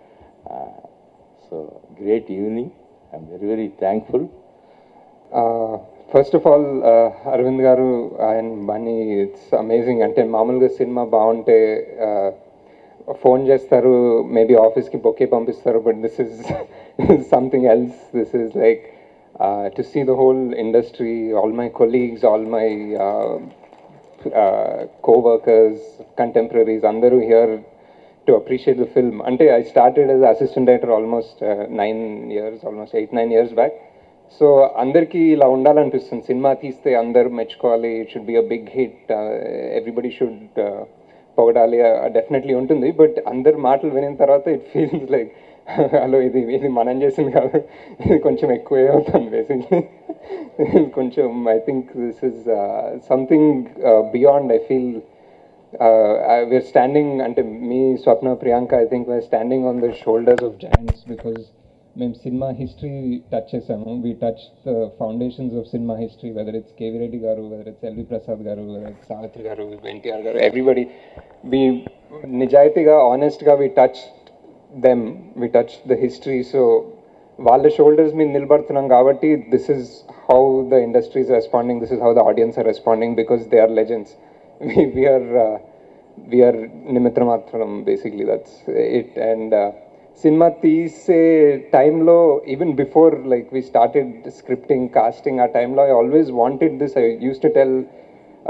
so great evening I'm very very thankful first of all Aravind గారు అండ్ బన్నీ ఇట్స్ అమేజింగ్ అంటే మామూలుగా సినిమా బాగుంటే ఫోన్ చేస్తారు మేబీ ఆఫీస్కి బొకే పంపిస్తారు but this is something else this is like to see the whole industry all my colleagues all my co-workers, contemporaries, అందరూ here to appreciate the film అంటే I started as assistant director almost nine years almost eight nine years back so అందరికీ ఇలా ఉండాలనిపిస్తుంది cinema తీస్తే అందరూ మెచ్చుకోవాలి it should be a big hit everybody should పొగడాలి definitely ఉంటుంది బట్ అందరు మాటలు వినిన తర్వాత ఇట్ ఫీల్స్ లైక్ హలో ఇది ఇది మనం చేసింది కాదు ఇది కొంచెం ఎక్కువే అవుతుంది బేసిక్లీ కొంచెం I think this is something beyond I feel we're standing అంటే మీ Swapna Priyanka I think we're standing on the shoulders of giants because మేము సినిమా హిస్టరీ టచ్ చేసాము we touch the foundations of cinema history whether it's KV Reddy గారు whether it's LV Prasad గారు whether it's Savitri గారు ఎన్టీఆర్ గారు everybody we నిజాయితీగా ఆనెస్ట్గా we touch them we touch the history so వాళ్ళ shoulders మీద నిలబడుతున్నాం కాబట్టి this is how the industry's responding this is how the audience are responding because they are legends we're we're నిమిత్ర మాత్రం basically that's it and cinema తీసే టైంలో even before like we started scripting casting ఆ టైంలో I always wanted this I use to tell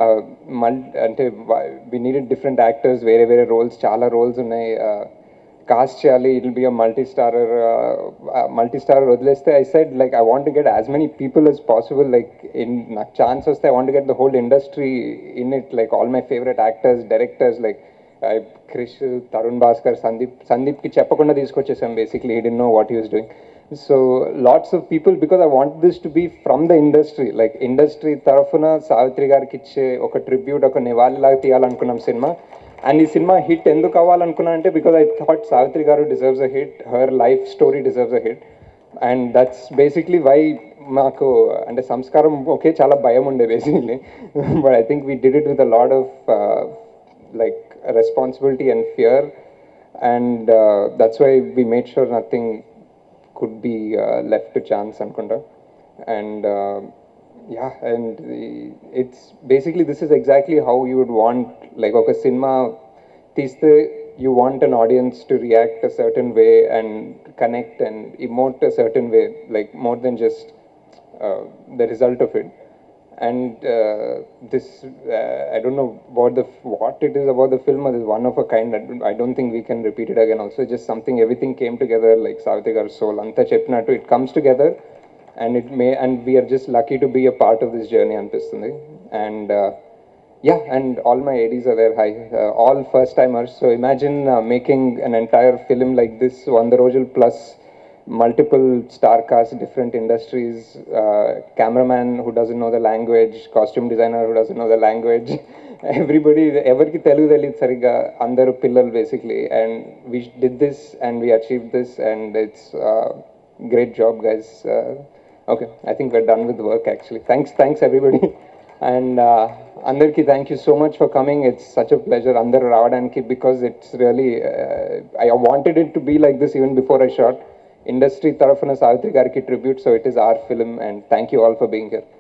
మల్ అంటే వి needed different actors వేరే వేరే రోల్స్ చాలా రోల్స్ ఉన్నాయి కాస్ట్ చేయాలి it be a multi starrer multi starrer వదిలేస్తే I side like I want get as many people as possible like in నాకు chance వస్తే I want get the whole industry in it like all my favourite actors directors like Krish Tarun Bhaskar Sandeep సందీప్కి చెప్పకుండా తీసుకొచ్చేసాం basically he d know what you's doing so lots of people because I want this to be from the industry like industry తరఫున సావిత్రి గారికి ఇచ్చే ఒక tribute ఒక నివాళిలాగా తీయాలనుకున్నాం సినిమా అండ్ ఈ సినిమా హిట్ ఎందుకు అవ్వాలనుకున్నా అంటే బికాస్ ఐ థాట్ సావిత్రి గారు deserves a hit her life story deserves a hit and that's basically why మాకు అంటే సంస్కారం ఓకే చాలా భయం ఉండే basically but I think we did it with a lot of like responsibility and fear and that's why we made sure nothing could be uh, left to chance అనుకుంటా and uh, yeah and the- it's basically this is exactly how you would want like ఒక cinema తీస్తే you want an audience to react a certain way and connect and emote a certain way like more than just uh, the result of it and uh, this uh, I don't know what the what it is about the film. It is one of a kind. I don't, I don't think we can repeat it again. Also, just something. Everything came together like Savitri Garu soul. Anta Chepnatu. It comes together, and it may. And we are just lucky to be a part of this journey. Anpistundi. And uh, yeah, and all my ADs are there. Hi, uh, all first timers. So imagine uh, making an entire film like this, One the Rojal plus multiple star cast, different industries, uh, cameraman who doesn't know the language, costume designer who doesn't know the language, everybody, ఎవరికి తెలుగు తెలియదు సరిగ్గా అందరూ పిల్లలు basically and we did this and we achieve this and it's great job guys okay I think we're done with work actually thanks thanks everybody and అందరికీ thank you so much for coming it's such a pleasure అందరూ రావడానికి because it's really I wanted it to be like this even before I shot industry తరఫున సావిత్రి గారికి tribute so it is our film and thank you all for being here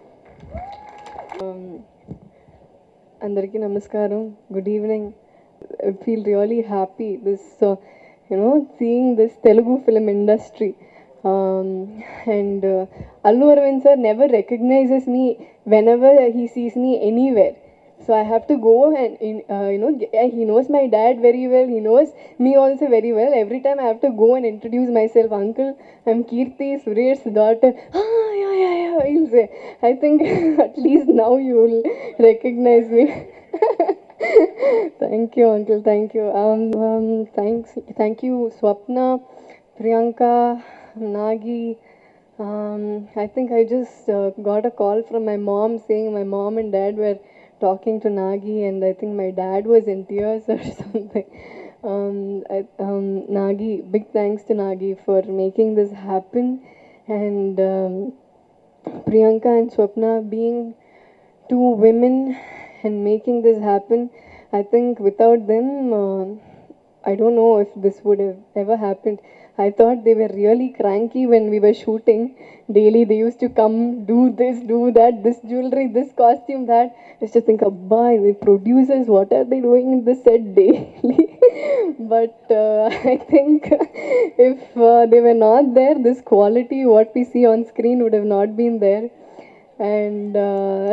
అందరికీ నమస్కారం good evening I feel really happy this you know seeing this Telugu film industry and Allu Aravind sir never recognizes me whenever he sees me anywhere So I have to go and in- uh, you know g- uh, he knows my dad very well. He knows me also very well. Every time I have to go and introduce myself, Uncle, I'm Kirti Suresh's daughter. Ah, yeah, yeah, yeah. He'll say. I think at least now you will recognize me. thank you, Uncle. Thank you. Um, um, thanks. Thank you, Swapna, Priyanka, Nagi. Um, I think I just uh, got a call from my mom saying my mom and dad were talking to Nagi, and I think my dad was in tears or something. Um, I, um, Nagi, big thanks to Nagi for making this happen, and um, Priyanka and Swapna being two women and making this happen. I think without them, uh, I don't know if this would have ever happened. I thought they were really cranky when we were shooting. Daily they used to come, do this, do that, this jewelry, this costume, that. I used to think, Abba, the producers, what are they doing in the set daily? but uh, I think if uh, they were not there, this quality, what we see on screen, would have not been there. And uh,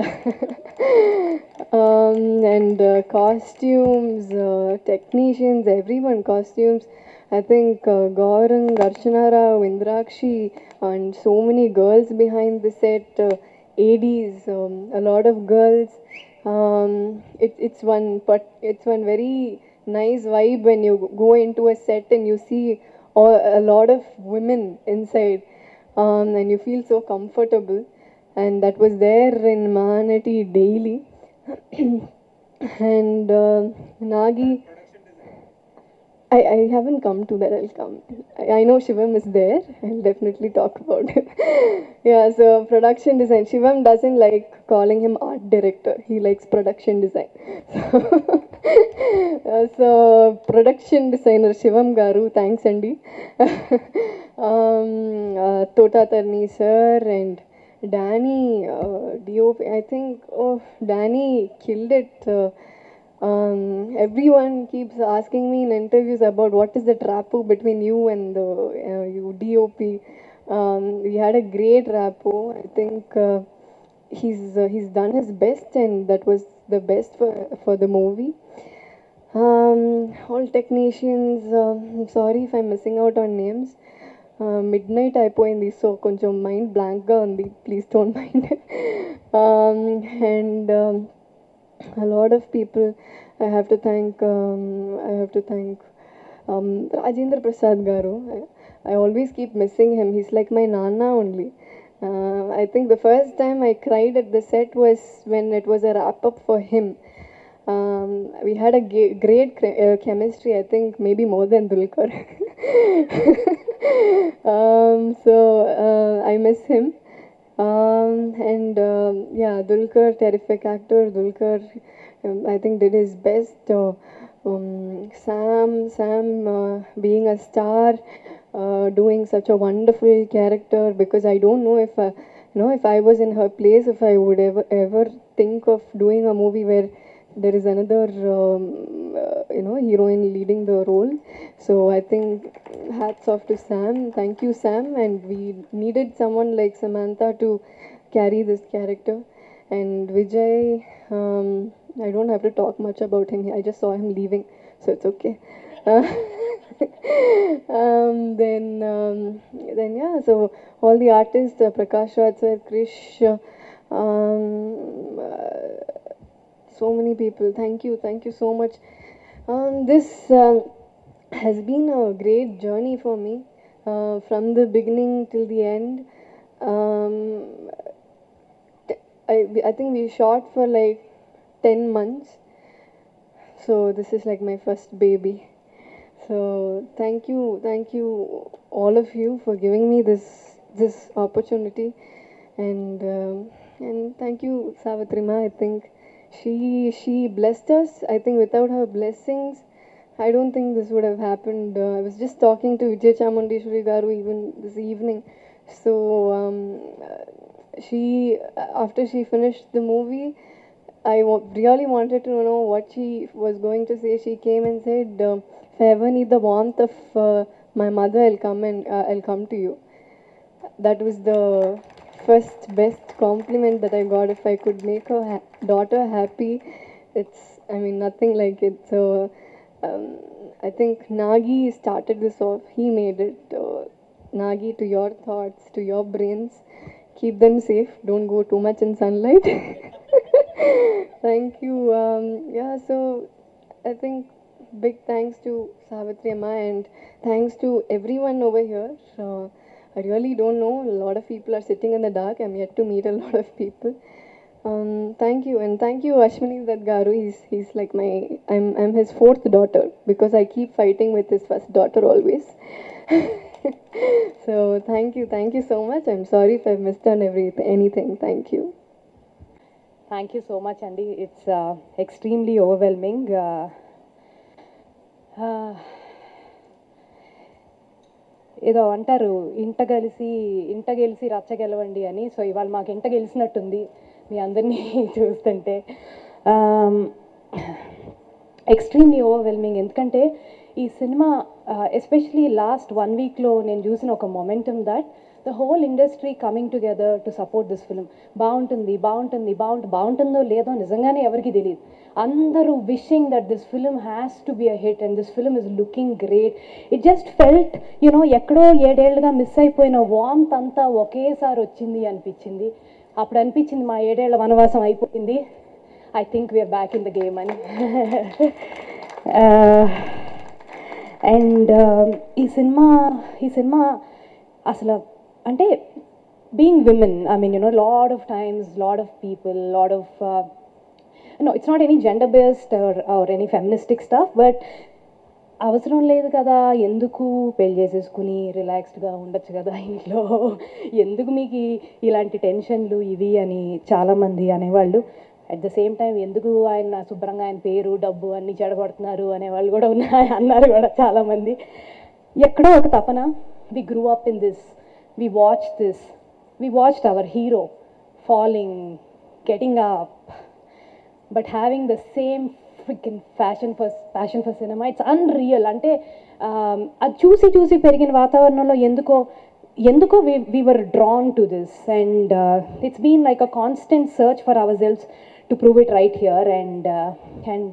um, and uh, costumes, uh, technicians, everyone, costumes. I think uh, Gaurang, Archanara, Indrakshi, and so many girls behind the set, uh, ADs, um, a lot of girls. Um, it, it's one, but it's one very nice vibe when you go into a set and you see all, a lot of women inside, um, and you feel so comfortable. And that was there in Mahanati daily. and uh, Nagi. I, I haven't come to that. I'll come. I, I know Shivam is there. I'll definitely talk about it. yeah, so production design. Shivam doesn't like calling him art director. He likes production design. Uh, so production designer Shivam Garu, thanks Andy. um, uh, Tota Tarni sir and Danny uh, DOP. I think oh Danny killed it. Uh, um, everyone keeps asking me in interviews about what is the rapport between you and the uh, you DOP. Um, we had a great rapport. I think uh, he's uh, he's done his best, and that was the best for for the movie. Um, all technicians, um, I'm sorry if I'm missing out on names. Midnight అయిపోయింది so కొంచెం mind బ్లాంక్గా ఉంది please don't mind and a lot of people I have to thank. Um, I have to thank um, Rajendra Prasad Garu. I, I always keep missing him. He's like my nana only. Uh, I think the first time I cried at the set was when it was a wrap up for him. Um, we had a ga- great cre- uh, chemistry. I think maybe more than Dulkar. um, so uh, I miss him. Um, and um, yeah, Dulkar, terrific actor. Dulkar, um, I think did his best. Uh, um, Sam, Sam, uh, being a star, uh, doing such a wonderful character. Because I don't know if, uh, you know, if I was in her place, if I would ever, ever think of doing a movie where there is another, um, uh, you know, heroine leading the role. So I think hats off to Sam. Thank you, Sam. And we needed someone like Samantha to carry this character. And Vijay, um, I don't have to talk much about him. I just saw him leaving, so it's okay. Uh, um, then, um, then yeah. So all the artists, uh, Prakash Raj sir, Krish, uh, um, uh, so many people. Thank you, thank you so much. Um, this um, has been a great journey for me uh, from the beginning till the end. Um, t- I, I think we shot for like 10 months. So this is like my first baby. So thank you, thank you all of you for giving me this this opportunity, and um, and thank you Savitrima. I think she she blessed us. I think without her blessings, I don't think this would have happened. Uh, I was just talking to Vijay Chamundeshwari Garu even this evening. So um, uh, she after she finished the movie. I wa- really wanted to know what she was going to say. She came and said, um, "If I ever need the warmth of uh, my mother, I'll come and uh, I'll come to you." That was the first best compliment that I got. If I could make her ha- daughter happy, it's I mean nothing like it. So um, I think Nagi started this off. He made it. Uh, Nagi, to your thoughts, to your brains, keep them safe. Don't go too much in sunlight. Thank you. Um, yeah, so I think big thanks to Savitri Amma and thanks to everyone over here. Uh, I really don't know. A lot of people are sitting in the dark. I'm yet to meet a lot of people. Um, thank you and thank you Ashwini Dutt Garu. He's he's like my I'm I'm his fourth daughter because I keep fighting with his first daughter always. so thank you, thank you so much. I'm sorry if I've missed on everything anything. Thank you. Thank you so much అండి it's extremely overwhelming ఏదో అంటారు ఇంట కలిసి ఇంట గెలిసి రచ్చ గెలవండి అని so ఇవాళ మాకు ఇంట గెలిచినట్టుంది మీ అందరినీ చూస్తుంటే ఎక్స్ట్రీమ్లీ ఓవర్వెల్మింగ్ ఎందుకంటే ఈ సినిమా ఎస్పెషలీ లాస్ట్ వన్ వీక్లో నేను చూసిన ఒక momentum that the whole industry coming together to support this film బాగుంటుంది బాగుంటుంది బాగుంటుంది బాగుంటుందో లేదో నిజంగానే ఎవరికి తెలియదు అందరూ wishing that this film has to be a hit and this film is looking great it just felt you know ఎక్కడో ఏడేళ్లుగా మిస్ అయిపోయిన వామ్త్ అంతా ఒకేసారి వచ్చింది అనిపించింది అప్పుడు అనిపించింది మా ఏడేళ్ల వనవాసం అయిపోయింది I think we're back in the game అని అండ్ ఈ సినిమా ఈ సినిమా అసలు అంటే being women I mean you know lot of times lot of people lot of no it's not any gender based or any feministic stuff but అవసరం లేదు కదా ఎందుకు పెళ్లి చేసేసుకుని రిలాక్స్డ్గా ఉండొచ్చు కదా ఇంట్లో ఎందుకు మీకు ఈ- ఇలాంటి టెన్షన్లు ఇవి అని చాలామంది అనేవాళ్ళు అట్ ద సేమ్ టైం ఎందుకు ఆయన శుభ్రంగా ఆయన పేరు డబ్బు అన్ని చెడగొడుతున్నారు అనేవాళ్ళు కూడా ఉన్నారు అన్నారు కూడా చాలామంది ఎక్కడో ఒక తపన we grew up in this we watch this we watched our hero falling getting up but having the same freaking fashion for passion for cinema it's unreal అంటే um, అది చూసి చూసి పెరిగిన వాతావరణంలో ఎందుకో ఎందుకో we we were drawn to this and it's been like a constant search for our selves to prove it right here and and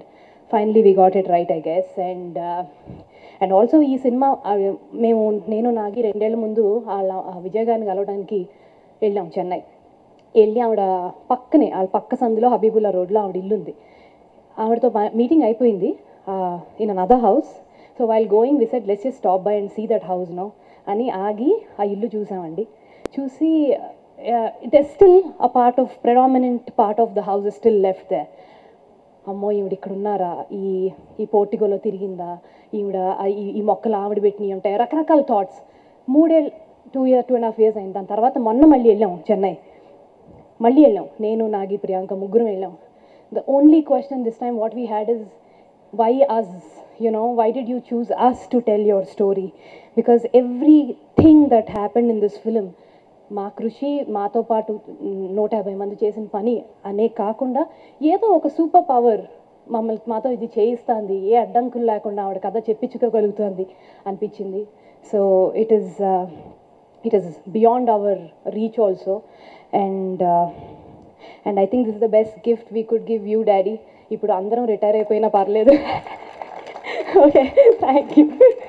finally we got it right I guess and and also ఈ సినిమా ఆ, మేము నేను నాగి రెండేళ్ల ముందు వాళ్ళ ఆ విజయ్ గారిని కలవడానికి వెళ్ళాం చెన్నై వెళ్ళి ఆవిడ పక్కనే వాళ్ళ పక్క సందులో హబీబుల్లా రోడ్లో ఆవిడ ఇల్లు ఉంది ఆవిడతో మీటింగ్ అయిపోయింది in an other house so while going we said let's stop by and see that house no అని ఆగి ఆ ఇల్లు చూసామండి చూసి it is still a part of predominant part of the house is still left there అమ్మో ఈవిడ ఇక్కడ ఉన్నారా ఈ ఈ పోర్టిగోలో తిరిగిందా ఈవిడ ఆ ఈ ఈ మొక్కలు ఆవిడ పెట్టినవి ఉంటాయి రకరకాల థాట్స్ మూడేళ్ళు two year two and half years అయింది దాని తర్వాత మొన్న మళ్ళీ వెళ్ళాం చెన్నై మళ్ళీ వెళ్ళాం నేను నాగి ప్రియాంక ముగ్గురం వెళ్ళాం the only question this time what we had is why us you know why did you choose us to tell your story because everything that happened in this film మా కృషి మాతో పాటు నూట యాభై మంది చేసిన పని అనే కాకుండా ఏదో ఒక సూపర్ పవర్ మమ్మల్ని మాతో ఇది చేయిస్తుంది ఏ అడ్డంకులు లేకుండా ఆవిడ కథ చెప్పించుకోగలుగుతుంది అనిపించింది so it is it is beyond our reach also and and I think this the best gift we could give you daddy ఇప్పుడు అందరం రిటైర్ అయిపోయినా పర్లేదు okay thank you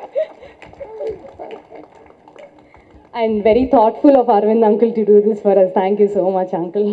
and very thoughtful of Arvind uncle to do this for us thank you so much uncle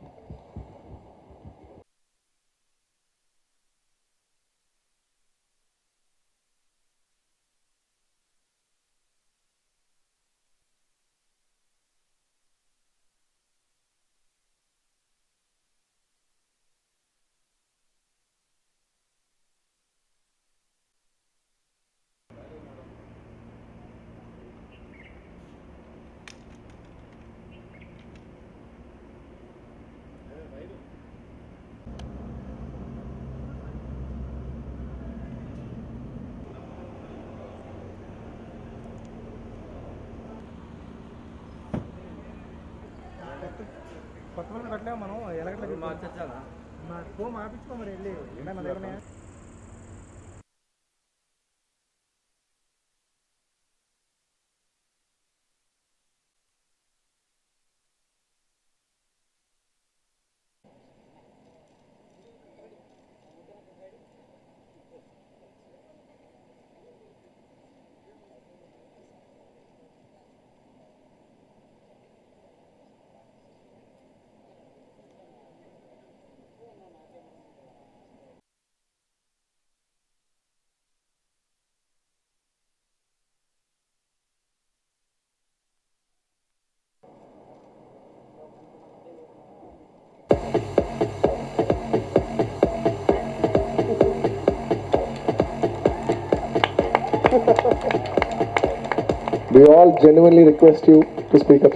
కొత్త వాళ్ళు కట్టలేము మనం ఎలాగట్లా మార్చాలా పో మార్పించుకో మరి వెళ్ళి ఏమైనా దగ్గర We all genuinely request you to speak up.